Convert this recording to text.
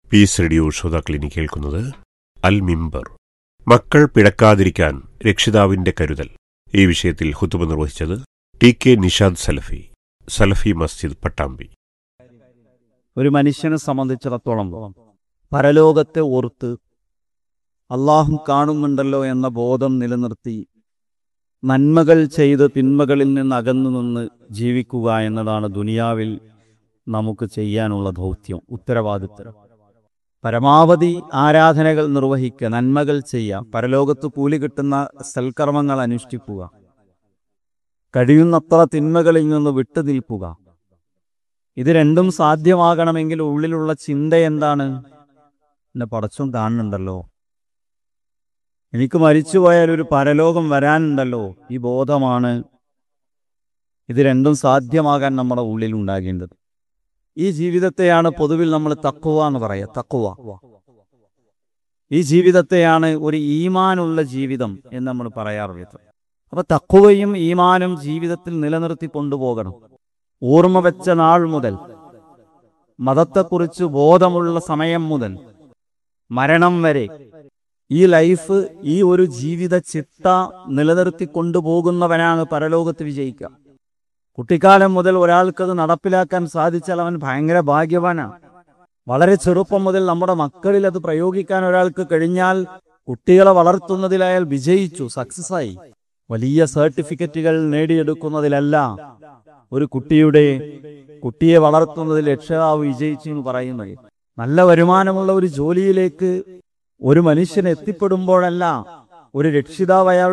piece radio ശ്രോതാക്കൾ ഇനി കേൾക്കുന്നത് അൽ മിമ്പർ മക്കൾ പിഴക്കാതിരിക്കാൻ രക്ഷിതാവിന്റെ കരുതൽ ഈ വിഷയത്തിൽ ഹുത്തുബ നിർവഹിച്ചത് ടി കെ നിഷാദ് സലഫി സലഫി മസ്ജിദ് പട്ടാമ്പി ഒരു മനുഷ്യനെ സംബന്ധിച്ചിടത്തോളം പരലോകത്തെ ഓർത്ത് അള്ളാഹു കാണുന്നുണ്ടല്ലോ എന്ന ബോധം നിലനിർത്തി നന്മകൾ ചെയ്ത് തിന്മകളിൽ നിന്ന് അകന്നു നിന്ന് ജീവിക്കുക എന്നതാണ് ദുനിയാവിൽ നമുക്ക് ചെയ്യാനുള്ള ദൗത്യം ഉത്തരവാദിത്വം പരമാവധി ആരാധനകൾ നിർവഹിക്കുക നന്മകൾ ചെയ്യുക പരലോകത്ത് കൂലി കിട്ടുന്ന സൽക്കർമ്മങ്ങൾ അനുഷ്ഠിക്കുക കഴിയുന്നത്ര തിന്മകളിൽ നിന്ന് വിട്ടു നിൽക്കുക ഇത് രണ്ടും സാധ്യമാകണമെങ്കിൽ ഉള്ളിലുള്ള ചിന്ത എന്താണ് എന്നെ പടച്ചോൻ കാണുന്നുണ്ടല്ലോ എനിക്ക് മരിച്ചുപോയാൽ ഒരു പരലോകം വരാനുണ്ടല്ലോ ഈ ബോധമാണ് ഇത് രണ്ടും സാധ്യമാകാൻ നമ്മുടെ ഉള്ളിൽ ഉണ്ടാകേണ്ടത് ഈ ജീവിതത്തെയാണ് പൊതുവിൽ നമ്മൾ തക്കുവ എന്ന് പറയുക തക്കുവ ഈ ജീവിതത്തെയാണ് ഒരു ഈമാനുള്ള ജീവിതം എന്ന് നമ്മൾ പറയാറുള്ളത് അപ്പൊ തക്കുവയും ഈമാനും ജീവിതത്തിൽ നിലനിർത്തി കൊണ്ടുപോകണം ഓർമ്മ വെച്ച നാൾ മുതൽ മതത്തെക്കുറിച്ച് ബോധമുള്ള സമയം മുതൽ മരണം വരെ ഈ ലൈഫ് ഈ ഒരു ജീവിത ചിട്ട നിലനിർത്തി കൊണ്ടുപോകുന്നവനാണ് പരലോകത്ത് വിജയിക്കുക കുട്ടിക്കാലം മുതൽ ഒരാൾക്കത് നടപ്പിലാക്കാൻ സാധിച്ചാൽ അവൻ ഭയങ്കര ഭാഗ്യവാനാണ് വളരെ ചെറുപ്പം മുതൽ നമ്മുടെ മക്കളിൽ അത് പ്രയോഗിക്കാൻ ഒരാൾക്ക് കഴിഞ്ഞാൽ കുട്ടികളെ വളർത്തുന്നതിൽ അയാൾ വിജയിച്ചു സക്സസ് ആയി വലിയ സർട്ടിഫിക്കറ്റുകൾ നേടിയെടുക്കുന്നതിലല്ല ഒരു കുട്ടിയുടെ കുട്ടിയെ വളർത്തുന്നതിൽ രക്ഷിതാവ് വിജയിച്ചു എന്ന് പറയുന്നത് നല്ല വരുമാനമുള്ള ഒരു ജോലിയിലേക്ക് ഒരു മനുഷ്യൻ എത്തിപ്പെടുമ്പോഴല്ല ഒരു രക്ഷിതാവ് അയാൾ